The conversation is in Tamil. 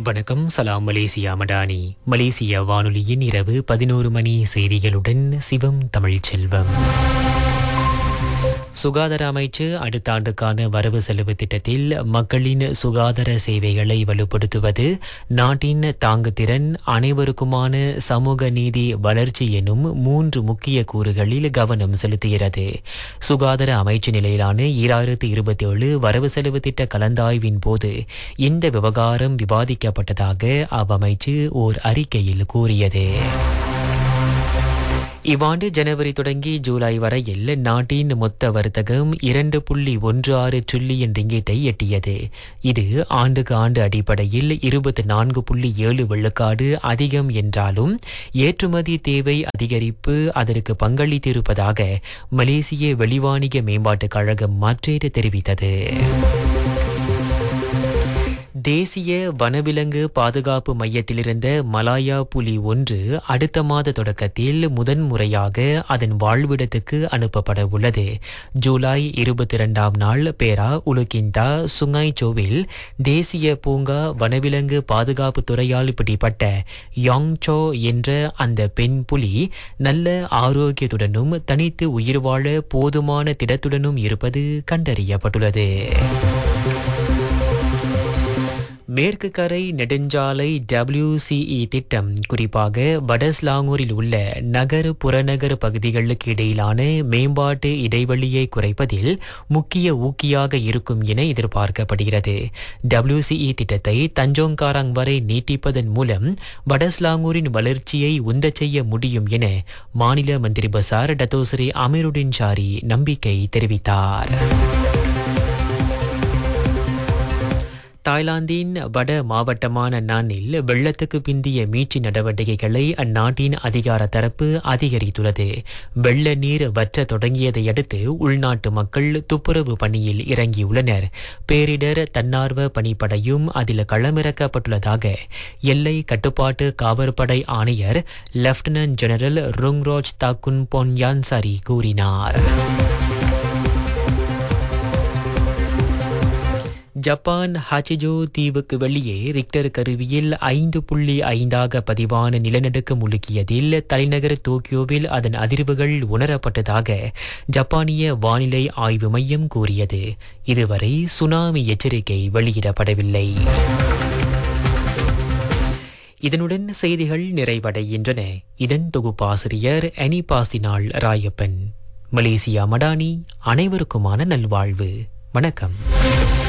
வணக்கம் சலாம் மலேசியா மடானி மலேசியா வானொலியின் இரவு பதினோரு மணி செய்திகளுடன் சிவம் தமிழ் செல்வம் சுகாதார அமைச்சு அடுத்த ஆண்டுக்கான வரவு செலவு திட்டத்தில் மக்களின் சுகாதார சேவைகளை வலுப்படுத்துவது நாட்டின் தாங்குதிறன் அனைவருக்குமான சமூக நீதி வளர்ச்சி எனும் மூன்று முக்கிய கூறுகளில் கவனம் செலுத்துகிறது சுகாதார அமைச்சு நிலையிலான ஈராயிரத்து இருபத்தி ஏழு வரவு செலவு திட்ட கலந்தாய்வின் போது இந்த விவகாரம் விவாதிக்கப்பட்டதாக அவ்வமைச்சு ஓர் அறிக்கையில் கூறியது இவ்வாண்டு ஜனவரி தொடங்கி ஜூலை வரையில் நாட்டின் மொத்த வர்த்தகம் இரண்டு புள்ளி ஒன்று ஆறு ட்ரில்லியன் ரிங்கீட்டை எட்டியது இது ஆண்டுக்கு ஆண்டு அடிப்படையில் இருபத்தி நான்கு புள்ளி ஏழு வெள்ளக்காடு அதிகம் என்றாலும் ஏற்றுமதி தேவை அதிகரிப்பு அதற்கு பங்களித்திருப்பதாக மலேசிய வெளிவாணிக மேம்பாட்டுக் கழகம் மாற்றீடு தெரிவித்தது தேசிய வனவிலங்கு பாதுகாப்பு மையத்திலிருந்த மலாயா புலி ஒன்று அடுத்த மாத தொடக்கத்தில் முதன்முறையாக அதன் வாழ்விடத்துக்கு அனுப்பப்பட உள்ளது ஜூலை இருபத்தி இரண்டாம் நாள் பேரா உலுகிந்தா சுங்காய்சோவில் தேசிய பூங்கா வனவிலங்கு பாதுகாப்பு துறையால் பிடிப்பட்ட யாங்சோ என்ற அந்த பெண் புலி நல்ல ஆரோக்கியத்துடனும் தனித்து உயிர் வாழ போதுமான திடத்துடனும் இருப்பது கண்டறியப்பட்டுள்ளது மேற்கு கரை நெடுஞ்சாலை டபிள்யூசிஇ திட்டம் குறிப்பாக வடஸ்லாங்கூரில் உள்ள நகர் புறநகர் பகுதிகளுக்கு இடையிலான மேம்பாட்டு இடைவெளியை குறைப்பதில் முக்கிய ஊக்கியாக இருக்கும் என எதிர்பார்க்கப்படுகிறது டபிள்யூசிஇ திட்டத்தை தஞ்சோங்காராங் வரை நீட்டிப்பதன் மூலம் வடஸ்லாங்கூரின் வளர்ச்சியை உந்தச் செய்ய முடியும் என மாநில மந்திரி பசார் டத்தோஸ்ரீ அமீருடின் ஷாரி நம்பிக்கை தெரிவித்தார் தாய்லாந்தின் வட மாவட்டமான நானில் வெள்ளத்துக்கு பிந்திய மீட்சி நடவடிக்கைகளை அந்நாட்டின் அதிகார தரப்பு அதிகரித்துள்ளது வெள்ள நீர் வற்ற தொடங்கியதை அடுத்து உள்நாட்டு மக்கள் துப்புரவு பணியில் இறங்கியுள்ளனர் பேரிடர் தன்னார்வ பணிப்படையும் அதில் களமிறக்கப்பட்டுள்ளதாக எல்லை கட்டுப்பாட்டு காவற்படை ஆணையர் லெப்டினன்ட் ஜெனரல் ருங்ரோஜ் தாக்குன் பொன்யான்சாரி கூறினார் ஜப்பான் ஹச்சிஜோ தீவுக்கு வெளியே ரிக்டர் கருவியில் ஐந்து புள்ளி ஐந்தாக பதிவான நிலநடுக்கம் உலுக்கியதில் தலைநகர் டோக்கியோவில் அதன் அதிர்வுகள் உணரப்பட்டதாக ஜப்பானிய வானிலை ஆய்வு மையம் கூறியது இதுவரை சுனாமி எச்சரிக்கை வெளியிடப்படவில்லை இதனுடன் செய்திகள் நிறைவடைகின்றன இதன் தொகுப்பாசிரியர் அனிபாசினாள் ராயப்பன் மலேசியா மடானி அனைவருக்குமான நல்வாழ்வு வணக்கம்